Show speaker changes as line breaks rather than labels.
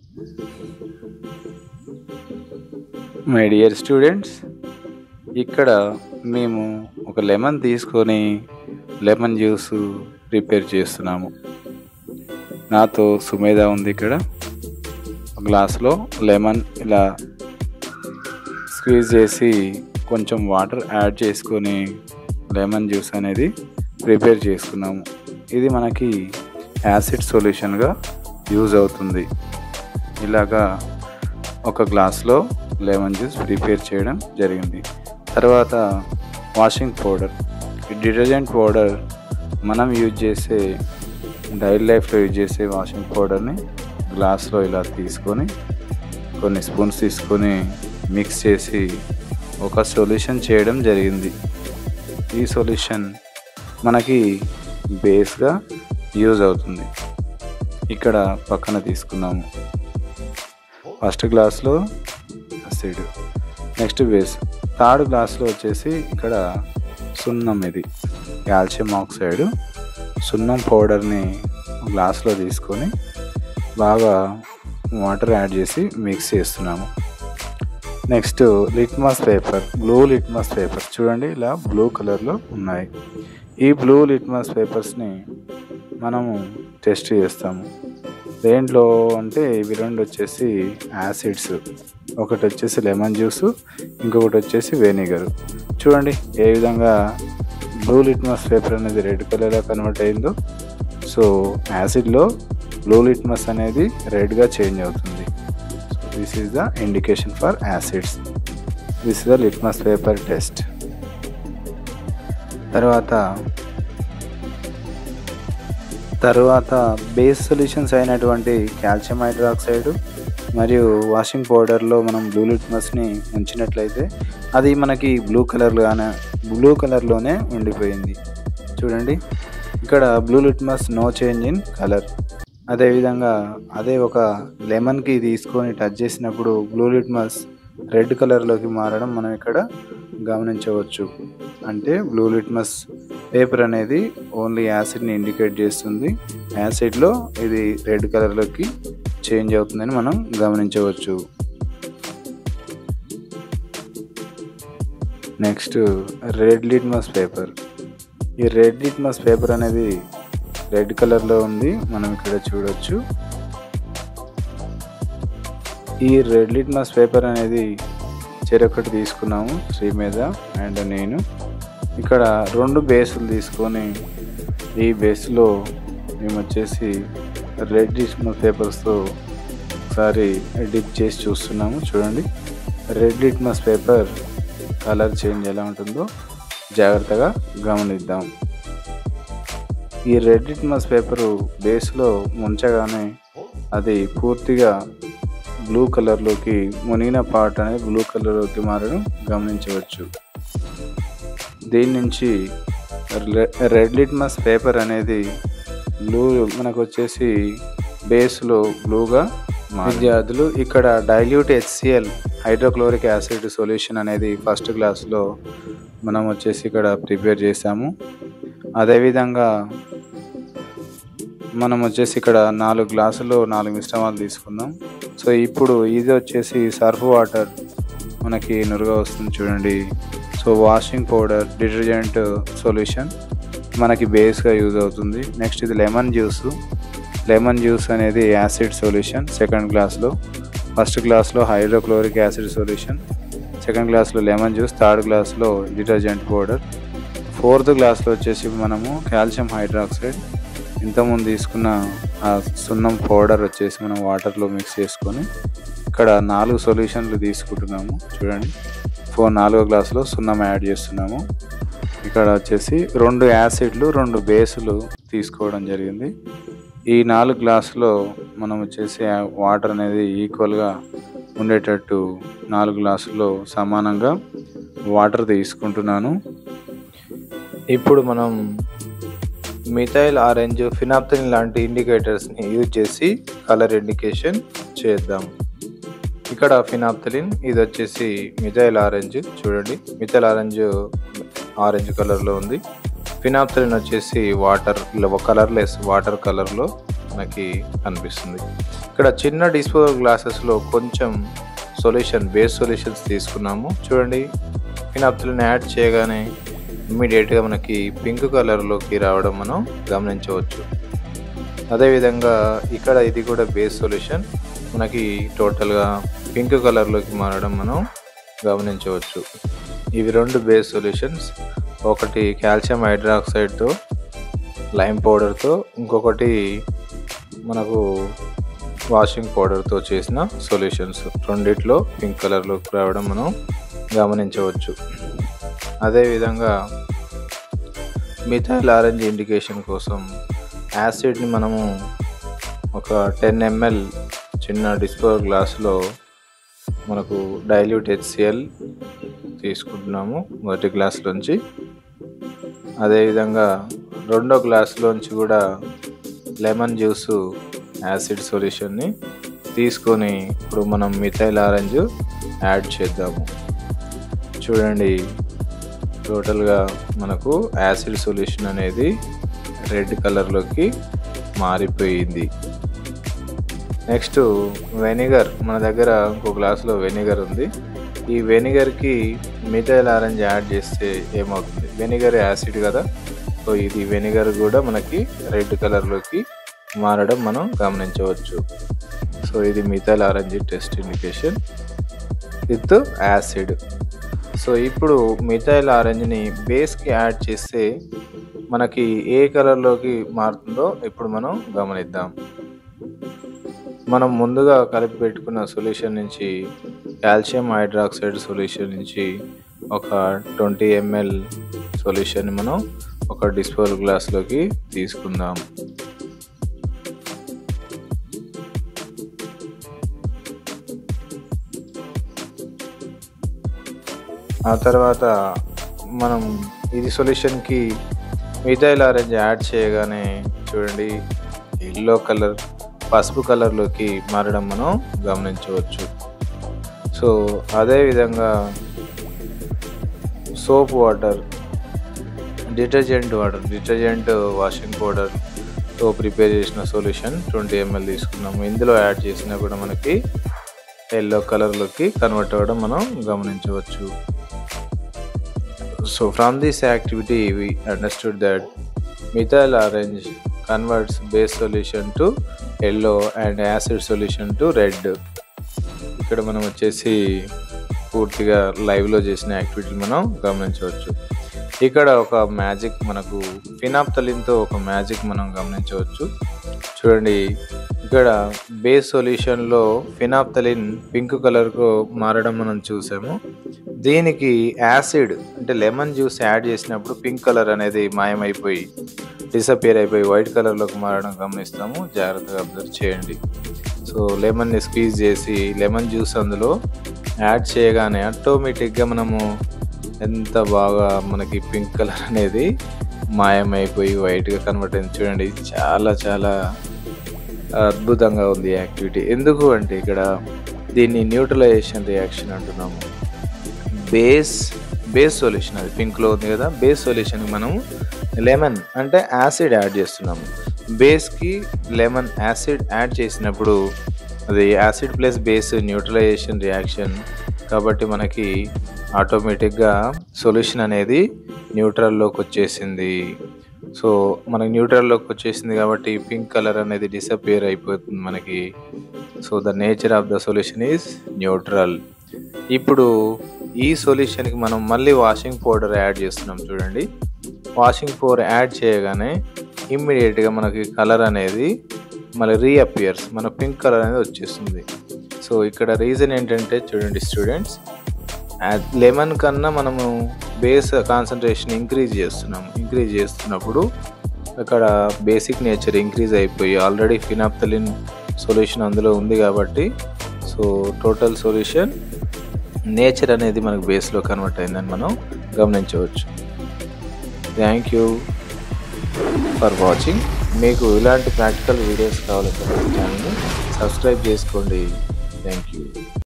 my dear students ఇక్కడ మేము ఒక లెమన్ తీసుకొని లెమన్ జ్యూస్ ప్రిపేర్ చేస్తున్నాము నాతో సుమేధ ఉంది ఇక్కడ ఒక గ్లాస్లో లెమన్ ఇలా స్క్వీజ్ చేసి కొంచెం వాటర్ యాడ్ చేసుకొని లెమన్ జ్యూస్ అనేది ప్రిపేర్ చేసుకున్నాము ఇది మనకి యాసిడ్ సొల్యూషన్గా యూజ్ అవుతుంది ఇలాగా ఒక గ్లాస్లో లెమన్ జ్యూస్ ప్రిపేర్ చేయడం జరిగింది తర్వాత వాషింగ్ పౌడర్ ఈ డిటర్జెంట్ పౌడర్ మనం యూజ్ చేసే డైలీ లైఫ్లో యూజ్ చేసే వాషింగ్ పౌడర్ని గ్లాస్లో ఇలా తీసుకొని కొన్ని స్పూన్స్ తీసుకొని మిక్స్ చేసి ఒక సొల్యూషన్ చేయడం జరిగింది ఈ సొల్యూషన్ మనకి బేస్గా యూజ్ అవుతుంది ఇక్కడ పక్కన తీసుకున్నాము ఫస్ట్ గ్లాస్లో అసిడ్ నెక్స్ట్ బేస్ థర్డ్ గ్లాస్లో వచ్చేసి ఇక్కడ సున్నం ఇది కాల్షియం ఆక్సైడ్ సున్నం పౌడర్ని గ్లాస్లో తీసుకొని బాగా వాటర్ యాడ్ చేసి మిక్స్ చేస్తున్నాము next litmus paper blue litmus paper చూడండి ఇలా బ్లూ కలర్లో ఉన్నాయి ఈ బ్లూ లిట్మస్ పేపర్స్ని మనము టెస్ట్ చేస్తాము దేంట్లో అంటే ఇవి రెండు వచ్చేసి యాసిడ్స్ ఒకటి వచ్చేసి లెమన్ జ్యూస్ ఇంకొకటి వచ్చేసి వెనిగర్ చూడండి ఏ విధంగా బ్లూ లిట్మస్ పేపర్ అనేది రెడ్ కలర్లో కన్వర్ట్ అయిందో సో యాసిడ్లో బ్లూ లిట్మస్ అనేది రెడ్గా చేంజ్ అవుతుంది so this is the indication for acids this is the litmus paper test తర్వాత తర్వాత బేస్ సొల్యూషన్స్ అయినటువంటి కాల్షియం హైడ్రాక్సైడ్ మరియు వాషింగ్ పౌడర్లో మనం బ్లూ లిట్మస్ని ఉంచినట్లయితే అది మనకి బ్లూ కలర్లోనే బ్లూ కలర్లోనే ఉండిపోయింది చూడండి ఇక్కడ blue litmus no change in colour అదేవిధంగా అదే ఒక లెమన్కి తీసుకొని టచ్ చేసినప్పుడు బ్లూ లిట్మస్ రెడ్ కలర్లోకి మారడం మనం ఇక్కడ గమనించవచ్చు అంటే బ్లూ లిట్మస్ పేపర్ అనేది ఓన్లీ యాసిడ్ని ఇండికేట్ చేస్తుంది యాసిడ్లో ఇది రెడ్ కలర్లోకి చేంజ్ అవుతుందని మనం గమనించవచ్చు నెక్స్ట్ రెడ్ లిట్మస్ పేపర్ ఈ రెడ్ లిట్మస్ పేపర్ అనేది రెడ్ కలర్లో ఉంది మనం ఇక్కడ చూడొచ్చు ఈ రెడ్ లిట్మస్ పేపర్ అనేది చెరొకటి తీసుకున్నాము శ్రీ మీద అండ్ నేను ఇక్కడ రెండు బేసులు తీసుకొని ఈ బేస్లో మేము వచ్చేసి రెడ్ లిట్మస్ పేపర్స్తో ఒకసారి డిప్ చేసి చూస్తున్నాము చూడండి red litmus paper colour change ఎలా ఉంటుందో జాగ్రత్తగా గమనిద్దాం ఈ రెడ్ లిట్మస్ పేపరు బేస్లో ముంచగానే అది పూర్తిగా బ్లూ కలర్లోకి మునిగిన పార్ట్ అనేది బ్లూ కలర్లోకి మారడం గమనించవచ్చు దీని నుంచి రెడ్ లిట్మస్ పేపర్ అనేది బ్లూ మనకు వచ్చేసి బేస్లో బ్లూగా విద్యార్థులు ఇక్కడ dilute HCl hydrochloric acid solution అనేది ఫస్ట్ క్లాస్లో మనం వచ్చేసి ఇక్కడ ప్రిపేర్ చేసాము అదేవిధంగా మనం వచ్చేసి ఇక్కడ నాలుగు గ్లాసులు నాలుగు మిశ్రమాలు తీసుకుందాం సో ఇప్పుడు ఇది వచ్చేసి సర్ఫ్ వాటర్ మనకి నురుగా వస్తుంది చూడండి so washing powder detergent solution మనకి బేస్గా యూజ్ అవుతుంది నెక్స్ట్ ఇది లెమన్ జ్యూస్ లెమన్ జ్యూస్ అనేది యాసిడ్ సొల్యూషన్ సెకండ్ గ్లాస్లో ఫస్ట్ గ్లాస్లో హైడ్రోక్లోరిక్ యాసిడ్ సొల్యూషన్ సెకండ్ గ్లాస్లో లెమన్ జ్యూస్ థర్డ్ గ్లాస్లో డిటర్జెంట్ పౌడర్ ఫోర్త్ గ్లాస్లో వచ్చేసి మనము కాల్షియం హైడ్రాక్సైడ్ ఇంతకుముందు తీసుకున్న ఆ సున్నం పౌడర్ వచ్చేసి మనం వాటర్లో మిక్స్ చేసుకొని ఇక్కడ నాలుగు సొల్యూషన్లు తీసుకుంటున్నాము చూడండి ఫోర్ నాలుగో గ్లాసులో సున్నం యాడ్ చేస్తున్నాము ఇక్కడ వచ్చేసి రెండు యాసిడ్లు రెండు బేసులు తీసుకోవడం జరిగింది ఈ నాలుగు గ్లాసులో మనం వచ్చేసి వాటర్ అనేది ఈక్వల్గా ఉండేటట్టు నాలుగు గ్లాసుల్లో సమానంగా వాటర్ తీసుకుంటున్నాను
ఇప్పుడు మనం మిథైల్ ఆరెంజ్ ఫినాప్థలిన్ లాంటి ఇండికేటర్స్ని యూజ్ చేసి కలర్ ఇండికేషన్ చేద్దాం ఇక్కడ ఫినాప్థలిన్ ఇది వచ్చేసి మిథైల్ ఆరెంజ్ చూడండి మిథైల్ ఆరెంజ్ ఆరెంజ్ కలర్లో ఉంది ఫినాప్థలిన్ వచ్చేసి వాటర్ కలర్లెస్ వాటర్ కలర్లో మనకి కనిపిస్తుంది ఇక్కడ ఇక్కడ చిన్న డిస్పోజల్ గ్లాసెస్లో కొంచెం సొల్యూషన్ బేస్ సొల్యూషన్స్ తీసుకున్నాము చూడండి ఫినాప్తులను యాడ్ చేయగానే ఇమ్మీడియట్గా మనకి పింక్ కలర్లోకి రావడం మనం గమనించవచ్చు అదేవిధంగా ఇక్కడ ఇది కూడా బేస్ సొల్యూషన్ మనకి టోటల్గా పింక్ కలర్లోకి మారడం మనం గమనించవచ్చు ఇవి రెండు బేస్ సొల్యూషన్స్ ఒకటి కాల్షియం హైడ్రాక్సైడ్తో లైమ్ పౌడర్తో ఇంకొకటి మనకు వాషింగ్ పౌడర్తో చేసిన సొల్యూషన్స్ రెండిట్లో పింక్ కలర్లోకి రావడం మనం గమనించవచ్చు అదేవిధంగా మిథైల్ ఆరెంజ్ ఇండికేషన్ కోసం యాసిడ్ని మనము ఒక టెన్ ఎంఎల్ చిన్న డిస్పోజల్ గ్లాస్లో మనకు డైల్యూట్ హెచ్సిఎల్ తీసుకుంటున్నాము మొదటి గ్లాస్లోంచి అదేవిధంగా రెండో గ్లాస్లోంచి కూడా లెమన్ జ్యూసు యాసిడ్ సొల్యూషన్ని తీసుకొని ఇప్పుడు మనం మిథైల్ ఆరెంజ్ యాడ్ చేద్దాము చూడండి టోటల్గా మనకు యాసిడ్ సొల్యూషన్ అనేది రెడ్ కలర్లోకి మారిపోయింది నెక్స్ట్ వెనిగర్ మన దగ్గర ఇంకో గ్లాసులో వెనిగర్ ఉంది ఈ వెనిగర్కి మిథైల్ ఆరెంజ్ యాడ్ చేస్తే ఏమవుతుంది వెనిగర్ యాసిడ్ కదా సో ఇది వెనిగర్ కూడా మనకి రెడ్ కలర్లోకి మారడం మనం గమనించవచ్చు సో ఇది methyl orange test indication with acid so ఇప్పుడు మిథైల్ ఆరెంజ్ని బేస్కి యాడ్ చేస్తే మనకి ఏ కలర్లోకి మారుతుందో ఇప్పుడు మనం గమనిద్దాం మనం ముందుగా కలిపి పెట్టుకున్న సొల్యూషన్ నుంచి కాల్షియం హైడ్రాక్సైడ్ సొల్యూషన్ నుంచి ఒక ట్వంటీ ఎంఎల్ సొల్యూషన్ మనం ఒక డిస్పోజల్ గ్లాస్లోకి తీసుకుందాం ఆ తర్వాత మనం ఇది సొల్యూషన్కి మిథైల్ ఆరెంజ్ యాడ్ చేయగానే చూడండి ఎల్లో కలర్ పసుపు కలర్లోకి మారడం మనం గమనించవచ్చు సో అదేవిధంగా soap water detergent water detergent washing పౌడర్తో ప్రిపేర్ చేసిన సొల్యూషన్ ట్వంటీ ఎంఎల్ తీసుకున్నాము ఇందులో యాడ్ చేసినా కూడా మనకి ఎల్లో కలర్లోకి కన్వర్ట్ అవ్వడం మనం గమనించవచ్చు so from this activity we understood that methyl orange converts base solution to yellow and acid solution to red ఇక్కడ మనం వచ్చేసి పూర్తిగా లైవ్లో చేసిన యాక్టివిటీ మనం గమనించవచ్చు ఇక్కడ ఒక మ్యాజిక్ మనకు ఫినాప్తలిన్తో ఒక మ్యాజిక్ మనం గమనించవచ్చు చూడండి ఇక్కడ బేస్ సొల్యూషన్లో ఫినాప్తలిన్ పింక్ కలర్కు మారడం మనం చూసాము దీనికి యాసిడ్ అంటే లెమన్ జ్యూస్ యాడ్ చేసినప్పుడు పింక్ కలర్ అనేది మాయమైపోయి డిసపియర్ అయిపోయి వైట్ కలర్లోకి మారడం గమనిస్తాము జాగ్రత్తగా అబ్జర్వ్ చేయండి సో లెమన్ని స్క్వీజ్ చేసి లెమన్ జ్యూస్ అందులో యాడ్ చేయగానే ఆటోమేటిక్గా మనము ఎంత బాగా మనకి పింక్ కలర్ అనేది మాయమైపోయి వైట్గా కన్వర్ట్ అయింది చూడండి చాలా చాలా అద్భుతంగా ఉంది యాక్టివిటీ ఎందుకు అంటే ఇక్కడ దీన్ని న్యూట్రలైజేషన్ రియాక్షన్ అంటున్నాము బేస్ బేస్ సొల్యూషన్ అది పింక్లో ఉంది కదా బేస్ సొల్యూషన్ మనం లెమన్ అంటే యాసిడ్ యాడ్ చేస్తున్నాము బేస్కి లెమన్ యాసిడ్ యాడ్ చేసినప్పుడు అది acid plus base neutralisation reaction కాబట్టి మనకి ఆటోమేటిక్గా సొల్యూషన్ అనేది న్యూట్రల్లోకి వచ్చేసింది సో మనకి న్యూట్రల్లోకి వచ్చేసింది కాబట్టి పింక్ కలర్ అనేది డిసపియర్ అయిపోతుంది మనకి so the nature of the solution is neutral ఇప్పుడు ఈ సొల్యూషన్కి మనం మళ్ళీ వాషింగ్ పౌడర్ యాడ్ చేస్తున్నాం చూడండి వాషింగ్ పౌడర్ యాడ్ చేయగానే ఇమ్మీడియట్గా మనకి కలర్ అనేది మళ్ళీ రీఅపియర్స్ మన పింక్ కలర్ అనేది వచ్చేస్తుంది సో ఇక్కడ రీజన్ ఏంటంటే చూడండి స్టూడెంట్స్ లెమన్ కన్నా మనము బేస్ కాన్సన్ట్రేషన్ ఇంక్రీజ్ చేస్తున్నాం ఇంక్రీజ్ చేస్తున్నప్పుడు అక్కడ బేసిక్ నేచర్ ఇంక్రీజ్ అయిపోయి ఆల్రెడీ ఫినాప్తలిన్ సొల్యూషన్ అందులో ఉంది కాబట్టి సో టోటల్ సొల్యూషన్ నేచర్ అనేది మనకు బేస్లో కన్వర్ట్ అయిందని మనం గమనించవచ్చు థ్యాంక్ యూ ఫర్ వాచింగ్ మీకు ఇలాంటి ప్రాక్టికల్ వీడియోస్ కావాలంటే మన ఛానల్ని సబ్స్క్రైబ్ చేసుకోండి థ్యాంక్ యూ